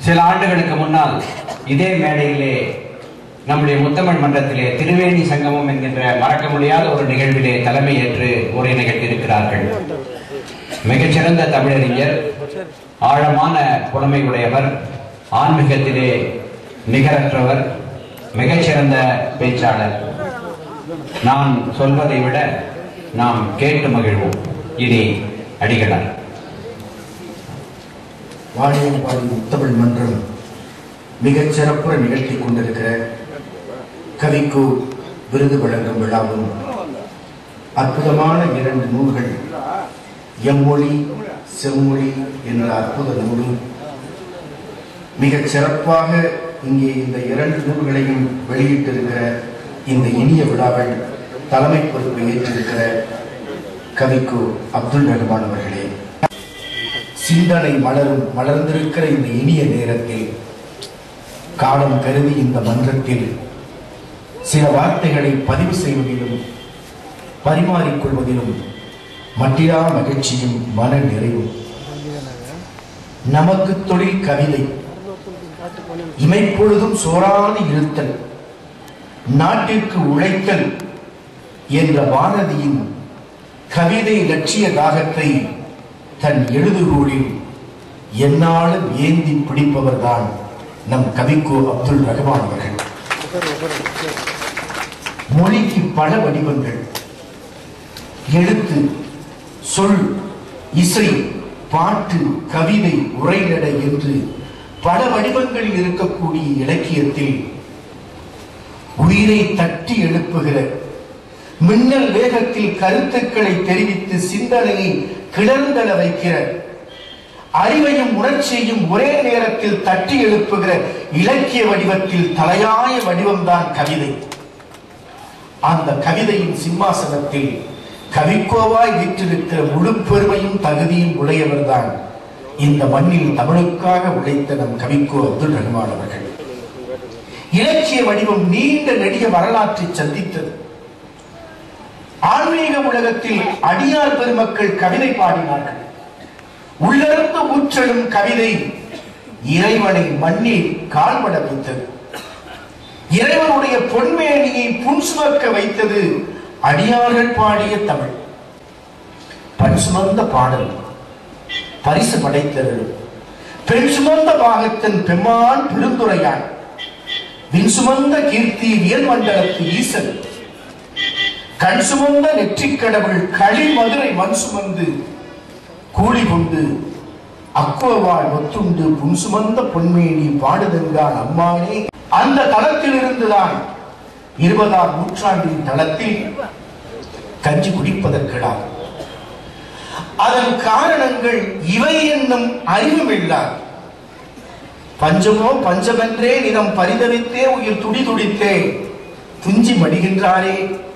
சில ஆண்டுகளுக்கு முன்னால் இதே மேடையிலே நம்முடைய முத்தமிழ் மன்றத்திலே திருவேணி சங்கமம் என்கின்ற மறக்க முடியாத ஒரு நிகழ்விலே தலைமை ஏற்று உரை நிகழ்த்தியிருக்கிறார்கள் மிகச்சிறந்த தமிழறிஞர் ஆழமான புலமை உடையவர் ஆன்மீகத்திலே நிகரற்றவர் மிகச்சிறந்த பேச்சாளர் நான் சொல்வதை விட நாம் கேட்டு மகிழ்வோம் இனி அடிகளார் வாணியம்பாடி முத்தமிழ் மன்றம் மிகச் சிறப்புற நிகழ்த்தி கொண்டிருக்கிற கவிக்கு விருது வழங்கும் விழாவும் அற்புதமான இரண்டு நூல்கள் எம்மொழி செம்மொழி என்ற அற்புத நூலும் மிகச் சிறப்பாக இங்கே இந்த இரண்டு நூல்களையும் வெளியிட்டிருக்கிற இந்த இனிய விழாவை தலைமை பொறுப்பை ஏற்றிருக்கிற கவிக்கு அப்துல் ரஹ்மான் அவர்களே சிந்தனை மலரும் மலர்ந்திருக்கிற இந்த இனிய நேரத்தில் காலம் கருதி இந்த மன்றத்தில் சில வார்த்தைகளை பதிவு செய்வதிலும் பரிமாறிக்கொள்வதிலும் மட்டிலா மகிழ்ச்சியும் மன நிறைவும் நமக்கு தொழில் கவிதை இமைப்பொழுதும் சோராது இருத்தல் நாட்டிற்கு உழைத்தல் என்ற பாரதியின் கவிதை லட்சிய தாகத்தை தன் எழுதுகோளில் எந்நாளும் ஏந்தி பிடிப்பவர்தான் நம் கவிக்கோ அப்துல் ரஹ்மான் அவர்கள் மொழிக்கு பல வடிவங்கள் எழுத்து சொல் இசை பாட்டு கவிதை உரைநடை என்று பல வடிவங்களில் இருக்கக்கூடிய இலக்கியத்தில் உயிரை தட்டி எழுப்புகிற மின்னல் வேகத்தில் கருத்துக்களை தெரிவித்து சிந்தனையை கிளர்ந்தள வைக்கிற அறிவையும் உணர்ச்சியையும் ஒரே நேரத்தில் தட்டி எழுப்புகிற இலக்கிய வடிவத்தில் தலையாய வடிவம்தான் கவிதை அந்த கவிதையின் சிம்மாசனத்தில் கவிக்கோவாய் வீற்றிருக்கிற முழு பெருமையும் தகுதியும் உடையவர்தான் இந்த மண்ணில் தமிழுக்காக உழைத்த நம் கவிக்கோ அப்துல் ரஹ்மான் அவர்கள் இலக்கிய வடிவம் நீண்ட நெடிய வரலாற்றை சந்தித்தது ஆன்மீக உலகத்தில் அடியார் பெருமக்கள் கவிதை பாடினார்கள் உள்ளிருந்து ஊற்றலும் கவிதை இறைவனை மண்ணில் கால்பட வைத்தது இறைவனுடைய பொன்மேனியை புன்சுமக்க வைத்தது அடியார்கள் பாடிய தமிழ் பண் சுமந்த பாடல் பரிசு படைத்தது பெண் சுமந்த பாகத்தின் பெம்மான் பெருந்துரையான் வின் சுமந்த கீர்த்தி வியன்மண்டலத்து ஈசன் கண் சுமந்த நெற்றிக் கடவுள் களி மதுரை மண் சுமந்து கூலி கொண்டு அக்குவவாள் ஒத்துண்டு புன் சுமந்த பொன்மேனி பாடுதென்றான் அம்மானே அந்த தளத்தில் இருந்துதான் இருபதாம் நூற்றாண்டின் தளத்தில் கஞ்சி குடிப்பதற்கிடார் அதன் காரணங்கள் இவை என்னும் அறிவுமில்லார் பஞ்சமோ பஞ்சமென்றே நிறம் பரிதவித்தே உயிர் துடி துடித்தே துஞ்சி மடிகின்றாரே